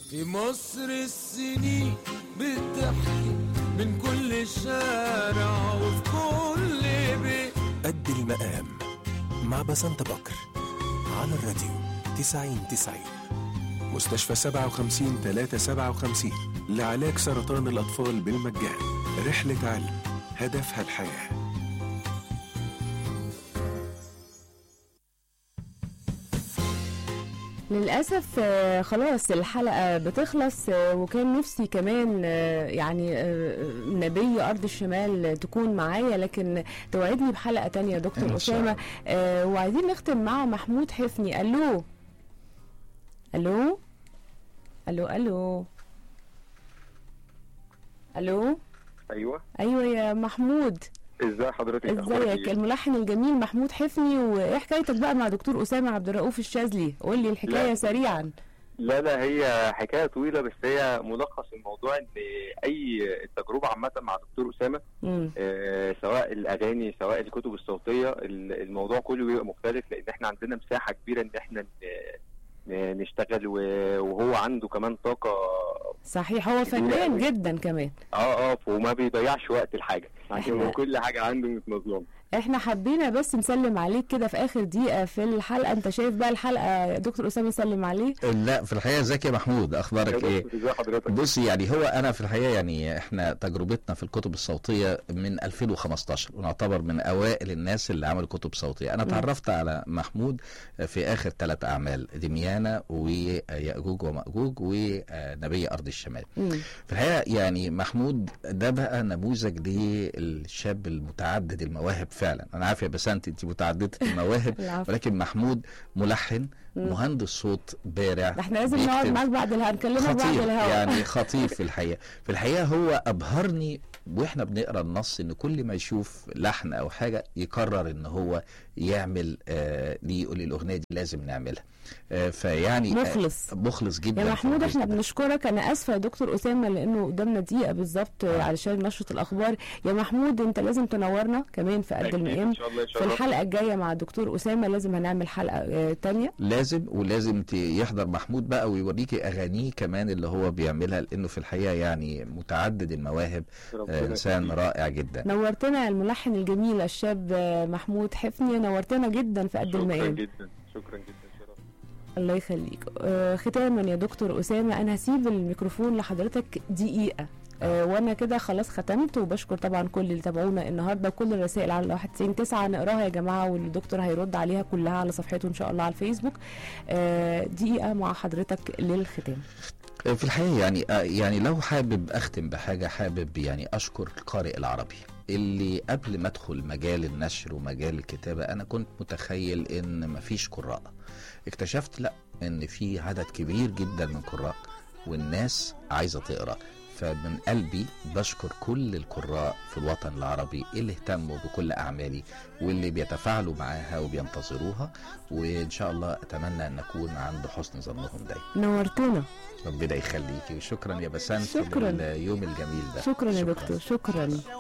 في مصر السنين بتحكي من كل شارع وفي كل بيت قد المقام مع بسنت بكر على الراديو 90 90 مستشفى 57 357 لعلاج سرطان الأطفال بالمجان رحلة علم هدفها الحياه للأسف آه، خلاص الحلقة بتخلص آه، وكان نفسي كمان آه، يعني آه، نبي أرض الشمال تكون معايا لكن توعدني بحلقة تانية يا دكتور إن شاء أسامة آه، وعايزين نختم مع محمود حفني ألو ألو ألو ألو ألو ايوه أيوة يا محمود ازاي حضرتك أخبارك ازيك إيه؟ الملحن الجميل محمود حفني وايه حكايتك بقى مع دكتور أسامة عبد الرؤوف الشاذلي قول لي الحكاية لا. سريعا لا لا هي حكايه طويله بس هي ملخص الموضوع ان اي التجربه عامه مع دكتور اسامه مم. آه، سواء الاغاني سواء الكتب الصوتيه ال- الموضوع كله بيبقى مختلف لان احنا عندنا مساحه كبيره ان احنا ن- ن- نشتغل و- وهو عنده كمان طاقه صحيح هو كبيرة فنان أوي. جدا كمان اه اه وما بيضيعش وقت الحاجه عشان إحنا- هو كل حاجه عنده متنظمه احنا حبينا بس نسلم عليك كده في اخر دقيقة في الحلقة انت شايف بقى الحلقة يا دكتور اسامة يسلم عليه لا في الحقيقه ازيك يا محمود اخبارك ايه ازي حضرتك بص يعني هو انا في الحقيقه يعني احنا تجربتنا في الكتب الصوتيه من 2015 ونعتبر من اوائل الناس اللي عملوا كتب صوتيه انا مم. تعرفت على محمود في اخر ثلاث اعمال دميانه وياجوج وماجوج ونبي ارض الشمال مم. في الحقيقه يعني محمود ده بقى نموذج للشاب المتعدد المواهب فعلا انا عارف يا بسنت انت متعدده المواهب العفو ولكن محمود ملحن مم. مهندس صوت بارع ده احنا لازم نقعد بيكتب. معاك بعد الهوا نكلمك بعد خطير الهوا يعني خطير في الحقيقه في الحقيقه هو ابهرني واحنا بنقرا النص ان كل ما يشوف لحن او حاجه يقرر ان هو يعمل آه ليه يقول لي الاغنيه دي لازم نعملها آه فيعني آه، مخلص مخلص جدا يا في محمود الجزء احنا ده. بنشكرك انا اسفه يا دكتور اسامه لانه قدامنا دقيقه بالظبط آه. علشان نشره الاخبار يا محمود انت لازم تنورنا كمان في قد أكيد المقام ان شاء الله ان في شاء الله الحلقه الجايه مع الدكتور اسامه لازم هنعمل حلقه آه، تانية لازم ولازم ت- يحضر محمود بقى ويوريكي اغانيه كمان اللي هو بيعملها لانه في الحقيقه يعني متعدد المواهب ربنا آه انسان يخليك. رائع جدا نورتنا يا الملحن الجميل الشاب آه، محمود حفني نورتنا جدا في قد شكرا المقام جدا شكرا جدا شرف الله يخليك آه، ختاما يا دكتور أسامة أنا هسيب الميكروفون لحضرتك دقيقة آه، وانا كده خلاص ختمت وبشكر طبعا كل اللي تابعونا النهارده وكل الرسائل على 199 نقراها يا جماعه والدكتور هيرد عليها كلها على صفحته ان شاء الله على الفيسبوك آه، دقيقه مع حضرتك للختام في الحقيقة يعني آه، يعني لو حابب أختم بحاجة حابب يعني أشكر القارئ العربي اللي قبل ما أدخل مجال النشر ومجال الكتابة أنا كنت متخيل إن مفيش قراء اكتشفت لا إن في عدد كبير جدا من قراء والناس عايزة تقرأ فمن قلبي بشكر كل القراء في الوطن العربي اللي اهتموا بكل أعمالي واللي بيتفاعلوا معاها وبينتظروها وإن شاء الله أتمنى أن نكون عند حسن ظنهم دايما نورتونا ربنا يخليكي وشكرا يا بسنت شكراً. لليوم الجميل ده شكرا يا دكتور شكرا